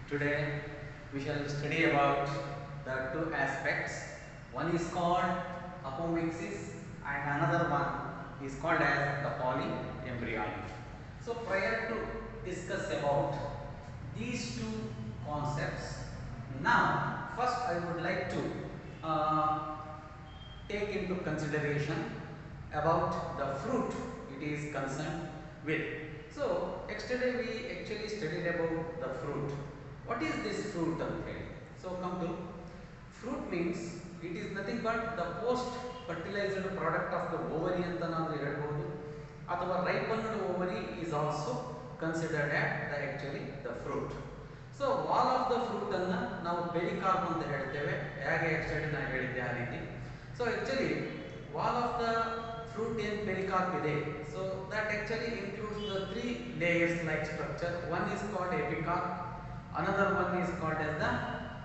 Today we shall study about the two aspects. One is called apomixis and another one is called as the polyembryonic. So prior to discuss about these two concepts, now first I would like to uh, take into consideration about the fruit it is concerned with. So yesterday we actually studied about the fruit. What is this fruit ಅಂತ ಹೇಳಿ so come to fruit means it is nothing but the post fertilised product of the ovary ಅಂತ ನಾವು ಹೇಳ್ಬೋದು ಅಥವಾ ripened ovary is also considered at the actually the fruit so wall of the fruit ಅನ್ನ ನಾವು pericarp ಅಂತ ಹೇಳ್ತೇವೆ ಹೇಗೆ extend ನಾನು ಹೇಳಿದ್ದೆ ಆ ರೀತಿ so actually wall of the fruit ಏನ್ ಪೆರಿಕಾರ್ಪ್ ಇದೆ so that actually includes the three layers like structure one is called epicarp another one is called as the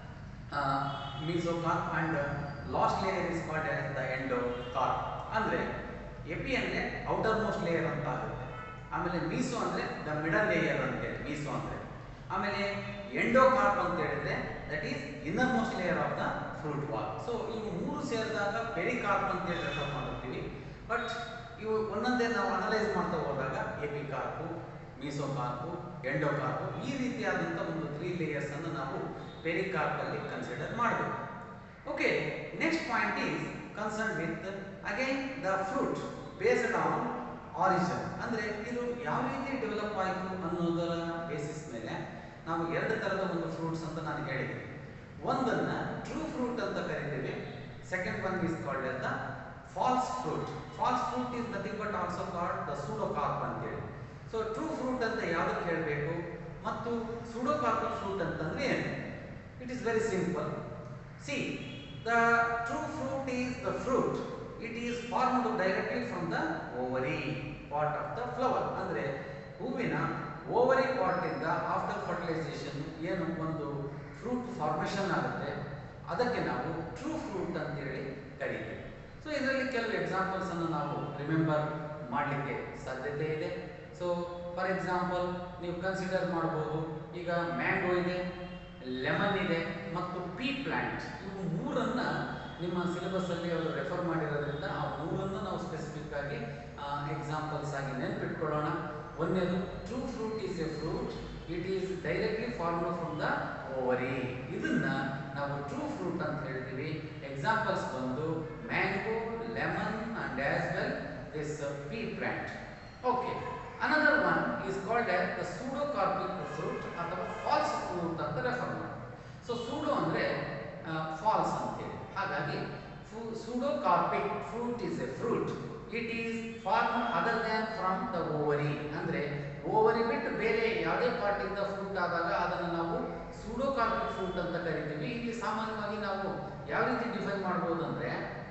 uh, mesocarp and uh, last layer is called as the endocarp ಅಂದ್ರೆ epi ಅಂದ್ರೆ outermost layer ಅಂತ ಆಗುತ್ತೆ ಆಮೇಲೆ meso ಅಂದ್ರೆ the middle layer ಅಂತ ಹೇಳಿ meso ಅಂದ್ರೆ ಆಮೇಲೆ ಎಂಡೋಕಾರ್ಪ್ ಅಂತ ಹೇಳಿದ್ರೆ that is innermost layer of the fruit wall so ಇವು ಮೂರು ಸೇರಿದಾಗ ಪೆರಿಕಾರ್ಪ್ ಅಂತ ಹೇಳಿ ರೆಫರ್ ಮಾಡಿರ್ತೀವಿ ಬಟ್ ಇವು ಒಂದೊಂದೇ ನಾವು ಅನಲೈಸ್ ಮಾಡ್ತಾ ಹೋದಾಗ ಎಪಿಕಾರ್ಪು ಮೀಸೋಕಾರ್ಪು ಎಂಡೋಕಾರ್ಪು ಈ ರೀತಿಯಾದಂಥ ಒಂದು ತ್ರೀ ಲೇಯರ್ಸ್ ಅನ್ನು ನಾವು ಪೆರಿಕಾರ್ಪ್ ಅಲ್ಲಿ ಕನ್ಸಿಡರ್ ಮಾಡಬೇಕು okay next point is concern with again the fruit based on origin ಅಂದ್ರೆ ಇದು ಯಾವ ರೀತಿ ಡೆವಲಪ್ ಆಯಿತು ಅನ್ನೋದರ ಬೇಸಿಸ್ ಮೇಲೆ ನಾವು ಎರಡು ತರದ ಒಂದು ಫ್ರೂಟ್ಸ್ ಅಂತ ನಾನು ಹೇಳಿದೆ ಒಂದನ್ನ ಟ್ರೂ ಫ್ರೂಟ್ ಅಂತ ಕರಿತೀವಿ second one is called as the false fruit false fruit is nothing but also called the pseudocarp ಅಂತೇಳಿ ಸೊ ಟ್ರೂ ಫ್ರೂಟ್ ಅಂತ ಯಾವ್ದಕ್ಕೆ ಹೇಳಬೇಕು ಮತ್ತು ಸೂಡೋಕಾರ್ಪಲ್ ಫ್ರೂಟ್ ಅಂತಂದ್ರೆ ಏನು it is very simple see the true fruit is the fruit it is formed directly from the ovary part of the flower ಅಂದ್ರೆ ಹೂವಿನ ovary part ಇಂದ ಆಫ್ಟರ್ ಫರ್ಟಿಲೈಸೇಷನ್ ಏನು ಒಂದು ಫ್ರೂಟ್ ಫಾರ್ಮೇಷನ್ ಆಗುತ್ತೆ ಅದಕ್ಕೆ ನಾವು ಟ್ರೂ ಫ್ರೂಟ್ ಅಂತೇಳಿ ಕರೀತೀವಿ ಸೊ ಇದರಲ್ಲಿ ಕೆಲವು ಎಕ್ಸಾಂಪಲ್ಸ್ ಅನ್ನು ನಾವು ರಿಮೆಂಬರ್ ಮಾಡಲಿಕ್ಕೆ ಸಾಧ್ಯತೆ ಇದೆ ಸೊ ಫಾರ್ ಎಕ್ಸಾಂಪಲ್ ನೀವು ಕನ್ಸಿಡರ್ ಮಾಡ್ಬೋದು ಈಗ ಮ್ಯಾಂಗೋ ಇದೆ ಲೆಮನ್ ಇದೆ ಮತ್ತು ಪೀ ಪ್ಲಾಂಟ್ ಇವು ಮೂರನ್ನ ನಿಮ್ಮ ಸಿಲೆಬಸ್ ಅಲ್ಲಿ ಅವರು ರೆಫರ್ ಮಾಡಿರೋದ್ರಿಂದ ಆ ಮೂರನ್ನು ನಾವು ಸ್ಪೆಸಿಫಿಕ್ ಆಗಿ ಎಕ್ಸಾಂಪಲ್ಸ್ ಆಗಿ ನೆನ್ಪಿಟ್ಕೊಳ್ಳೋಣ ಒಂದನೇದು true fruit is a fruit it is directly formed from the ovary ಇದನ್ನ ನಾವು ಟ್ರೂ ಫ್ರೂಟ್ ಅಂತ ಹೇಳ್ತೀವಿ ಎಕ್ಸಾಂಪಲ್ಸ್ ಬಂದು mango lemon and as well this pea plant okay another one is called as the pseudocarpic fruit ಅಥವಾ false fruit ಅಂತ refer ಮಾಡಿ so pseudo ಅಂದ್ರೆ false ಅಂತೇಳಿ ಹಾಗಾಗಿ pseudocarpic fruit is a fruit it is form other than from the ovary ಅಂದ್ರೆ ovary ಬಿಟ್ಟು ಬೇರೆ ಯಾವುದೇ ಪಾರ್ಟ್ ಇಂದ ಫ್ರೂಟ್ ಆದಾಗ ಅದನ್ನು ನಾವು ಸೂಡೋಕಾರ್ಪಿಕ್ ಫ್ರೂಟ್ ಅಂತ ಕರಿತೀವಿ ಇಲ್ಲಿ ಸಾಮಾನ್ಯವಾಗಿ ನಾವು ಯಾವ ರೀತಿ ಡಿಫೈನ್ ಮಾಡ್ಬೋದು ಅಂದ್ರೆ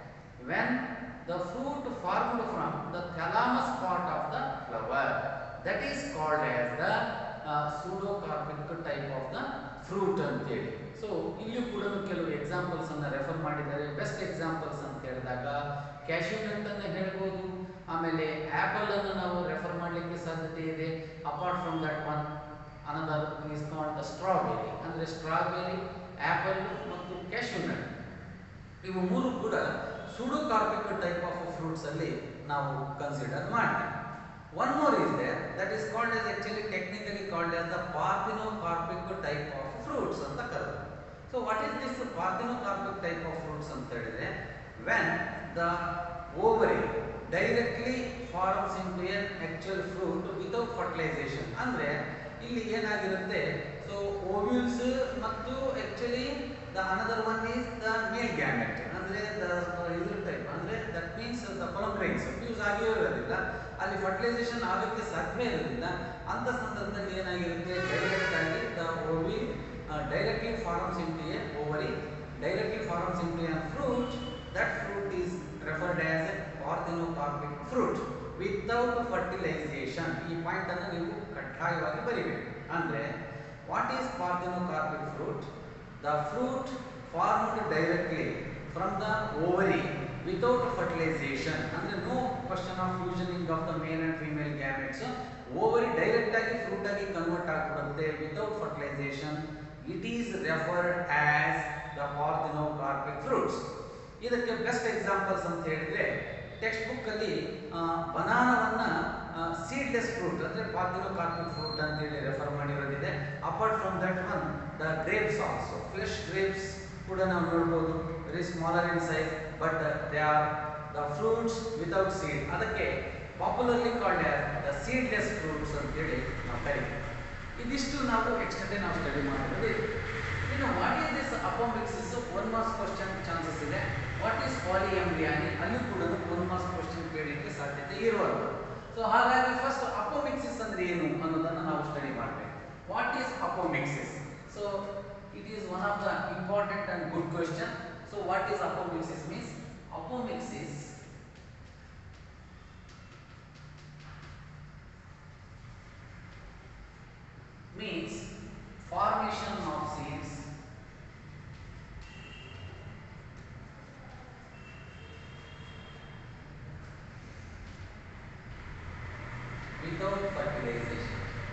when the fruit formed from the thalamus part of the flower that is called as the uh, pseudocarpic type of the fruit ಅಂತೇಳಿ ಸೊ ಇಲ್ಲಿ ಕೂಡ ಕೆಲವು ಎಕ್ಸಾಂಪಲ್ಸ್ ಅನ್ನ ರೆಫರ್ ಮಾಡಿದ್ದಾರೆ ಬೆಸ್ಟ್ ಎಕ್ಸಾಂಪಲ್ಸ್ ಅಂತ ಹೇಳಿದಾಗ ಕ್ಯಾಶ್ಯೂ ನಟ್ ಅನ್ನ ಹೇಳ್ಬೋದು ಆಮೇಲೆ ಆಪಲ್ ಅನ್ನು ನಾವು ರೆಫರ್ ಮಾಡಲಿಕ್ಕೆ ಸಾಧ್ಯತೆ ಇದೆ apart from that one another is called the strawberry ಅಂದ್ರೆ ಸ್ಟ್ರಾಬೆರಿ ಆಪಲ್ ಮತ್ತು ಕ್ಯಾಶ್ಯೂ ನಟ್ ಇವು ಮೂರು ಕೂಡ ಸೂಡೋಕಾರ್ಪಿಕ್ ಟೈಪ್ ಆಫ್ ಫ್ರೂಟ್ಸ್ ಅಲ್ಲಿ ನಾವು ಕನ್ಸಿಡರ್ ಮಾಡ್ತೀವಿ one more is there that is called as actually technically called as the parthenocarpic type of fruits ಅಂತ ಕರೆದು so what is this parthenocarpic type of fruits ಅಂತ ಹೇಳಿದ್ರೆ when the ovary directly forms into an actual fruit without fertilisation ಅಂದ್ರೆ ಇಲ್ಲಿ ಏನಾಗಿರುತ್ತೆ so ovules ಮತ್ತು actually the another one is the male gamete ಅಂದ್ರೆ the ಇದ್ರ type ಅಂದ್ರೆ that means the pollen grains fuse ಆಗಿಯೇ ಇರೋದಿಲ್ಲ ಅಲ್ಲಿ ಫರ್ಟಿಲೈಸೇಷನ್ ಆಗೋಕ್ಕೆ ಸಾಧ್ಯ ಇರೋದಿಲ್ಲ ಅಂತ ಸಂದರ್ಭದಲ್ಲಿ ಏನಾಗಿರುತ್ತೆ ಡೈರೆಕ್ಟ್ ಆಗಿ the ovi directly forms into a ovary directly forms into a fruit that fruit is referred as a parthenocarpic fruit without fertilisation ಈ ಪಾಯಿಂಟ್ ಅನ್ನು ನೀವು ಕಡ್ಡಾಯವಾಗಿ ಬರಿಬೇಕು ಅಂದ್ರೆ what is parthenocarpic fruit the fruit formed directly from the ovary without fertilization ಅಂದ್ರೆ no question of fusioning of the male and female gametes ovary direct ಆಗಿ fruit ಆಗಿ convert ಆಗ್ಬಿಡುತ್ತೆ without fertilisation it is referred as the parthenocarpic fruits ಇದಕ್ಕೆ best examples ಅಂತ ಹೇಳಿದ್ರೆ text book ಅಲ್ಲಿ ಬನಾನವನ್ನ seedless fruit ಅಂದ್ರೆ ಪಾರ್ಥಿನೋಕಾರ್ಪಿಕ್ fruit ಅಂತ ಹೇಳಿ ರೆಫರ್ ಮಾಡಿರೋದಿದೆ apart from that one the grapes also flesh grapes ಕೂಡ ನಾವು ನೋಡ್ಬೋದು very smaller in size but they are the fruits without seed ಅದಕ್ಕೆ popularly called the seedless fruits ಅಂತೇಳಿ ನಾವು ಕರಿತೀವಿ ಇದಿಷ್ಟು ನಾವು ಎಕ್ಸ್ಟೆಂಡ್ ನಾವು ಸ್ಟಡಿ ಮಾಡಿರೋದು ಇದೆ. ಇನ್ನು what is this apomixis one marks question chances ಇದೆ ವಾಟ್ ಈಸ್ ಪಾಲಿ ಎಂಬ್ರಿಯಾನಿ ಅಲ್ಲಿ ಕೂಡ ಒನ್ ಮಾರ್ಕ್ಸ್ ಕ್ವಶನ್ ಕೇಳಲಿಕ್ಕೆ ಸಾಧ್ಯತೆ ಇರುವಲ್ಲ ಸೊ ಹಾಗಾಗಿ ಫಸ್ಟ್ ಅಪೋಮಿಕ್ಸಿಸ್ ಅಂದ್ರೆ ಏನು ಅನ್ನೋದನ್ನ ನಾವು ಸ್ಟಡಿ ಮಾಡಬೇಕು what is apomixis so it is one of the important and good question so what is apomixis means apomixis means formation of seeds without fertilization.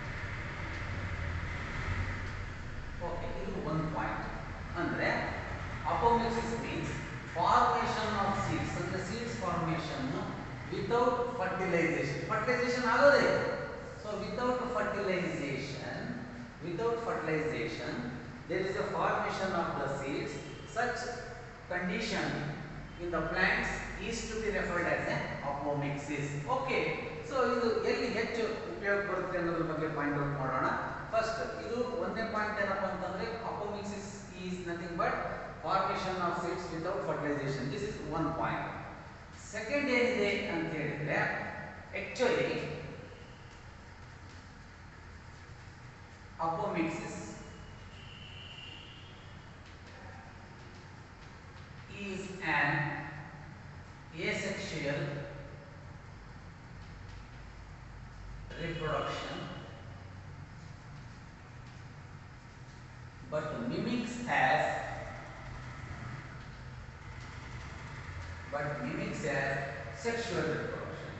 Okay ಇದು ಒಂದು ಪಾಯಿಂಟ್ ಅಂದ್ರೆ apomixis means formation of seeds ಅಂದ್ರೆ seeds formation without fertilisation fertilisation ಆಗೋದೇ so without fertilisation without fertilisation there is a formation of the seeds such condition in the plants is to be referred as an apomixis. Okay. So ಇದು ಎಲ್ಲಿ ಹೆಚ್ಚು ಉಪಯೋಗ ಬರುತ್ತೆ ಅನ್ನೋದ್ರ ಬಗ್ಗೆ point out ಮಾಡೋಣ first ಇದು ಒಂದನೇ ಪಾಯಿಂಟ್ ಏನಪ್ಪ ಅಂತಂದ್ರೆ apomixis is nothing but formation of seeds without fertilisation this is one point second ಏನಿದೆ ಅಂತ ಹೇಳಿದ್ರೆ actually apomixis is an asexual reproduction but mimics as but mimics as sexual reproduction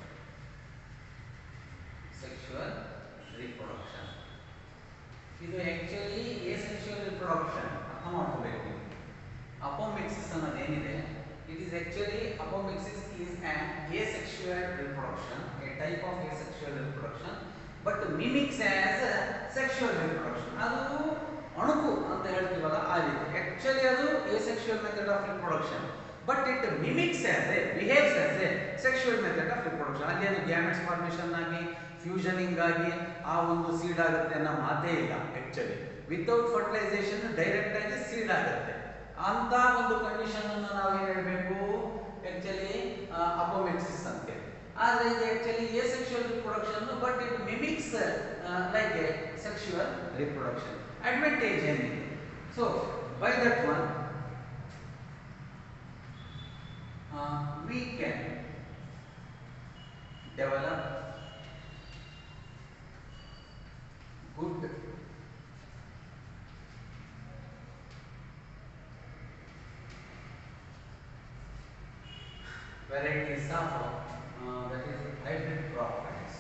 sexual reproduction ಇದು actually essential reproduction ಅರ್ಥ ಮಾಡ್ಕೋಬೇಕು apomixis ಅನ್ನೋದು ಏನಿದೆ it is actually apomixis is an asexual reproduction a type of asexual reproduction but mimics as sexual reproduction ಅದು ಅಣುಕು ಅಂತ ಹೇಳ್ತೀವಲ್ಲ ಆ ರೀತಿ ಆಕ್ಚುಲಿ ಅದು asexual method of reproduction but it mimics as a behaves as a sexual method of reproduction ಅಲ್ಲಿ ಅದು gametes formation ಆಗಿ ಫ್ಯೂಷನಿಂಗ್ ಆಗಿ ಆ ಒಂದು ಸೀಡ್ ಆಗುತ್ತೆ ಅನ್ನೋ ಮಾತೇ ಇಲ್ಲ ಆಕ್ಚುಲಿ ವಿತೌಟ್ ಫರ್ಟಿಲೈಸೇಷನ್ ಡೈರೆಕ್ಟ್ ಆಗಿ ಸೀಡ್ ಆಗುತ್ತೆ ಅಂತ ಒಂದು ಕಂಡೀಷನ್ ಅನ್ನು ನಾವು ಏನ್ ಹೇಳ್ಬೇಕು ಆಕ್ಚುಲಿ ಅಪೋಮೆಕ್ಸಿಸ್ ಅಂತೇಳಿ ಆದ್ರೆ ಇದು actually a sexual reproduction but it mimics like a sexual reproduction advantage ಏನಿದೆ so by that one we can develop good varieties of uh, that is hybrid crop plants.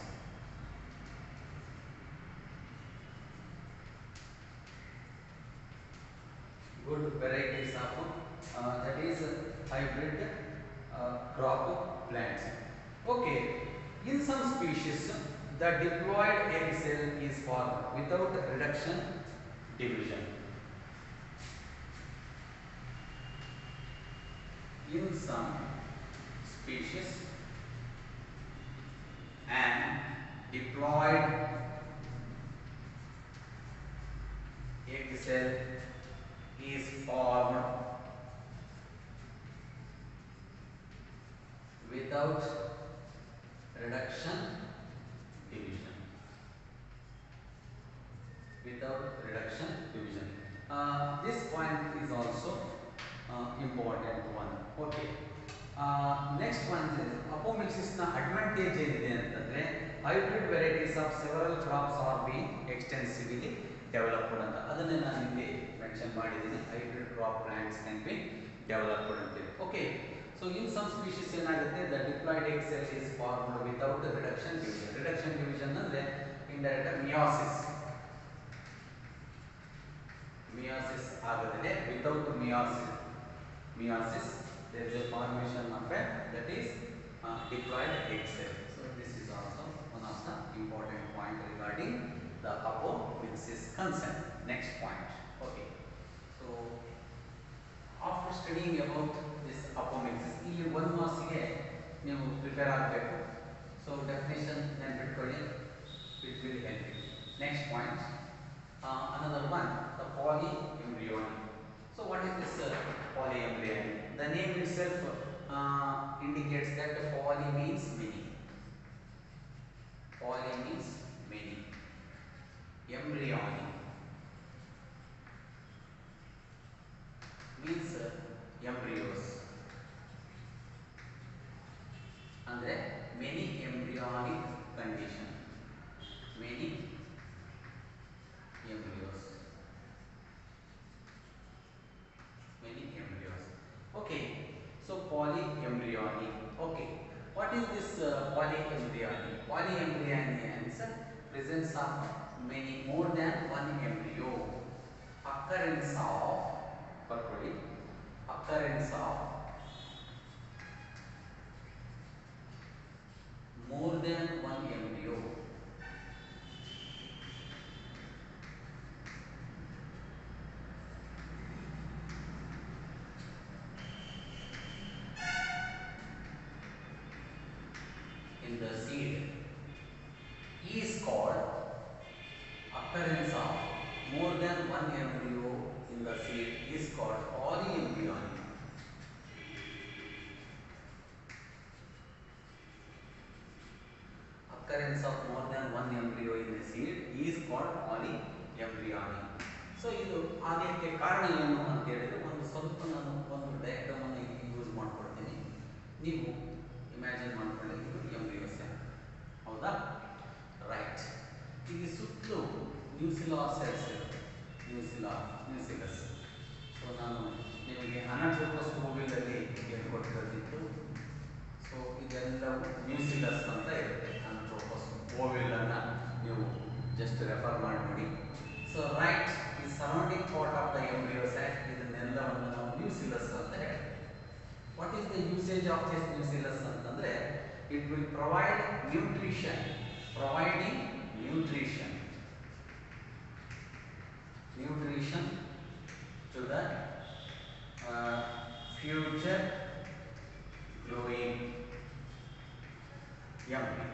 Good varieties of uh, that is hybrid uh, crop plants. Okay, in some species, the diploid egg cell is formed without reduction division. In some species, an diploid egg cell is formed without reduction division without reduction division uh, this point is also uh, important one okay uh, next one is apomixis ನ advantage ಏನಿದೆ ಅಂತಂದ್ರೆ hybrid varieties of several crops are being extensively developed ಅಂತ ಅದನ್ನೇ ನಾನು ಇಲ್ಲಿ mention ಮಾಡಿದ್ದೀನಿ hybrid crop plants can be developed ಅಂತೇಳಿ okay so in some species ಏನಾಗುತ್ತೆ the diploid egg cell is formed without the reduction division reduction division ಅಂದ್ರೆ indirect meiosis meiosis ಆಗದೆ without meiosis meiosis there is a formation of a that is uh, diploid egg cell so this is also one of the important point regarding the apomixis concept next point okay so after studying about this apomixis ಇಲ್ಲಿ ಒಂದು ಮಾರ್ಕ್ಸ್ಗೆ ನೀವು prepare ಆಗಬೇಕು so definition ನೆನ್ಪಿಟ್ಕೊಳ್ಳಿ it will help you next point another one the polyembryony so what is this uh, polyembryony the name itself uh, indicates that poly means many poly means many embryony means uh, embryos ಅಂದ್ರೆ many embryonic condition many embryos many embryos okay so polyembryony okay what is this uh, polyembryony polyembryony means presence of many more than one embryo occurrence of ಬರ್ಕೊಳ್ಳಿ occurrence of more than one embryo in the seed is called occurrence of more than one embryo in the seed is called polyembryony. Occurrence of more than one embryo in the seed is called polyembryony. So ಇದು ಆಗಲಿಕ್ಕೆ ಕಾರಣ ಏನು ಅಂತ ಹೇಳಿದ್ರೆ ಒಂದು ಸ್ವಲ್ಪ ನಾನು ಒಂದು ಡಯಾಗ್ರಾಮ್ ಅನ್ನು ಇಲ್ಲಿ ಯೂಸ್ ಮಾಡ್ಕೊಳ್ತೀನಿ ನೀವು ಇಮ್ಯಾಜಿನ್ ಮಾಡ್ಕೊಳ್ಳಿ ಇದು ಎಂಬ್ರಿಯೋ ಸೆಲ್ ಹೌದಾ ರೈಟ್ ಇಲ್ಲಿ ಸುತ್ತಲೂ ನ್ಯೂಸಿಲಾ ಸೆಲ್ಸ್ ಇರುತ್ತೆ ನ್ಯೂಸಿಲಾ ನ್ಯೂಸಿಲಸ್ ಸೊ ನಾನು ನಿಮಗೆ ಅನಟ್ರೋಪಸ್ ಮೂವಿಲಲ್ಲಿ ಹೇಳ್ಕೊಟ್ಟಿರೋದಿತ್ತು ಸೊ ಇದೆಲ್ಲವೂ ನ್ಯೂಸಿಲಸ್ ಅಂತ ಇರುತ್ತೆ ಅನಟ್ರೋಪಸ್ ಓವಿಲನ್ನು ನೀವು ಜಸ್ಟ್ ರೆಫರ್ ಮಾಡಿ ಸೊ ರೈಟ್ ಈ surrounding part of the embryo sac ಇದನ್ನೆಲ್ಲವನ್ನು ನಾವು ನ್ಯೂಸಿಲಸ್ ಅಂತ ಹೇಳ್ತೀವಿ what is the usage of this nucellus ಅಂತಂದ್ರೆ it will provide nutrition providing nutrition nutrition to the future growing embryo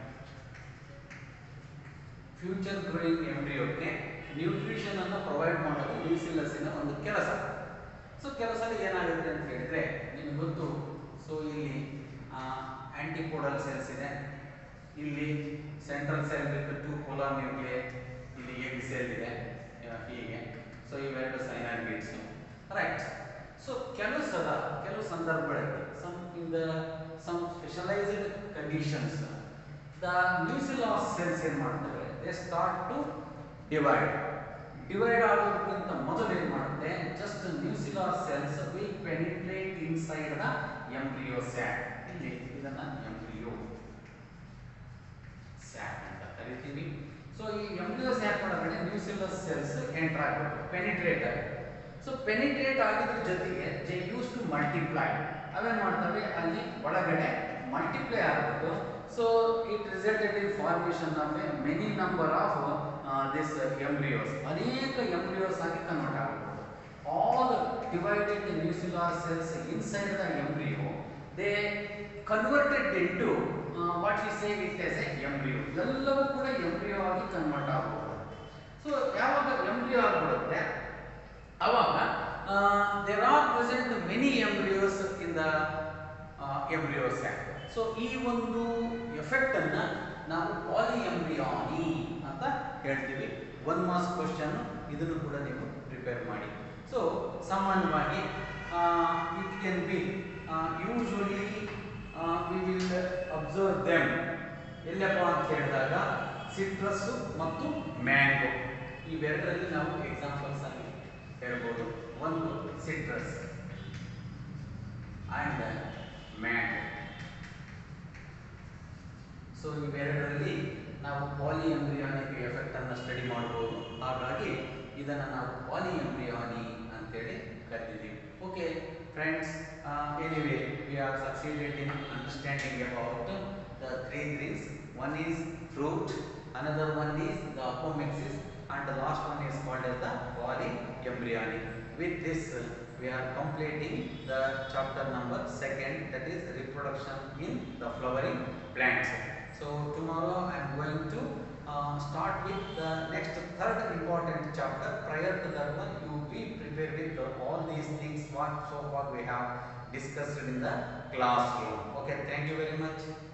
future growing ಎಂಬ್ರಿಯೋಕ್ಕೆ nutrition ಅನ್ನು provide ಮಾಡೋದು ನ್ಯೂಸಿಲಸ್ಸಿನ ಒಂದು ಕೆಲಸ ಸೊ ಕೆಲಸ ಏನಾಗುತ್ತೆ ಅಂತ ಹೇಳಿದ್ರೆ ನಿಮ್ಗೆ ಗೊತ್ತು ಸೊ ಇಲ್ಲಿ ಆಂಟಿಕೋಡಲ್ ಸೆಲ್ಸ್ ಇದೆ ಇಲ್ಲಿ central cell with two polar nuclei ಇಲ್ಲಿ ಎಗ್ ಸೆಲ್ ಇದೆ ಆ, ಹೀಗೆ ಸೊ ಇವೆರಡು ಸೈನಾರ್ ಬೀಟ್ಸ್ ರೈಟ್ ಸೊ ಕೆಲವು ಸಲ ಕೆಲವು ಸಂದರ್ಭಗಳಲ್ಲಿ some in the some specialised conditions the nucellus cells ಏನು ಮಾಡ್ತವೆ they start to divide divide ಆಗೋದಕ್ಕಿಂತ ಮೊದಲು ಏನು ಮಾಡುತ್ತೆ just nucellar cells will penetrate inside the embryo sac ಇಲ್ಲಿ ಇದನ್ನ ಎಂಬ್ರಿಯೋ ಸ್ಯಾಕ್ ಅಂತ ಕರಿತೀವಿ ಸೊ ಈ ಎಂಬ್ರಿಯೋ ಸ್ಯಾಕ್ ಒಳಗಡೆ ನ್ಯೂಸಿಲಸ್ ಸೆಲ್ಸ್ ಎಂಟರ್ ಆಗಬೇಕು ಪೆನಿಟ್ರೇಟ್ ಆಗುತ್ತೆ ಸೊ ಪೆನಿಟ್ರೇಟ್ ಆಗಿದ್ರ ಜೊತೆಗೆ ದೇ ಯೂಸ್ ಟು ಮಲ್ಟಿಪ್ಲೈ ಅವೇನ್ ಮಾಡ್ತವೆ ಅಲ್ಲಿ ಒಳಗಡೆ ಮಲ್ಟಿಪ್ಲೈ ಆಗಬೇಕು so it resulted in formation of A many number of this embryos ಅನೇಕ ಎಂಬ್ರಿಯೋಸ್ ಆಗಿ ಕನ್ವರ್ಟ್ ಆಗಬಹುದು all divided nucellar cells inside the embryo they converted into what you say it as a embryo ಎಲ್ಲವೂ ಕೂಡ embryo ಆಗಿ convert ಆಗಬಹುದು so ಯಾವಾಗ embryo ಆಗಿಬಿಡುತ್ತೆ ಅವಾಗ there are present many embryos in the embryo sac so ಈ ಒಂದು effect ಅನ್ನ ನಾವು ಪಾಲಿ ಎಂಬ್ರಿಯಾನಿ ಅಂತ ಹೇಳ್ತೀವಿ ಒನ್ ಮಾರ್ಕ್ಸ್ ಕ್ವಶನ್ ಇದನ್ನು ಕೂಡ ನೀವು ಪ್ರಿಪೇರ್ ಮಾಡಿ ಸೊ ಸಾಮಾನ್ಯವಾಗಿ it can be usually we will observe them ಎಲ್ಲಪ್ಪ ಅಂತ ಹೇಳಿದಾಗ ಸಿಟ್ರಸ್ ಮತ್ತು ಮ್ಯಾಂಗೋ ಇವೆರಡರಲ್ಲಿ ನಾವು ಎಕ್ಸಾಂಪಲ್ಸ್ ಆಗಿ ಹೇಳ್ಬೋದು ಒಂದು ಸಿಟ್ರಸ್ ಅಂಡ್ ಮ್ಯಾಂಗೋ ಸೊ ಇವೆರಡರಲ್ಲಿ ನಾವು ಪಾಲಿ ಎಂಬ್ರಿಯಾನಿಕ್ ಎಫೆಕ್ಟ್ ಅನ್ನು ಸ್ಟಡಿ ಮಾಡಬಹುದು ಹಾಗಾಗಿ ಇದನ್ನು ನಾವು ಪಾಲಿ ಎಂಬ್ರಿಯಾನಿ ಅಂತೇಳಿ ಕರೆದಿದ್ದೀವಿ okay friends anyway we are succeeded in understanding about the three things one is fruit another one is the apomixis and the last one is called as the polyembryonic with this uh, we are completing the chapter number second that is reproduction in the flowering plants so tomorrow i am going to uh, start with the next third important chapter prior to that one you be prepared with the, all these things what so far we have discussed in the classroom okay thank you very much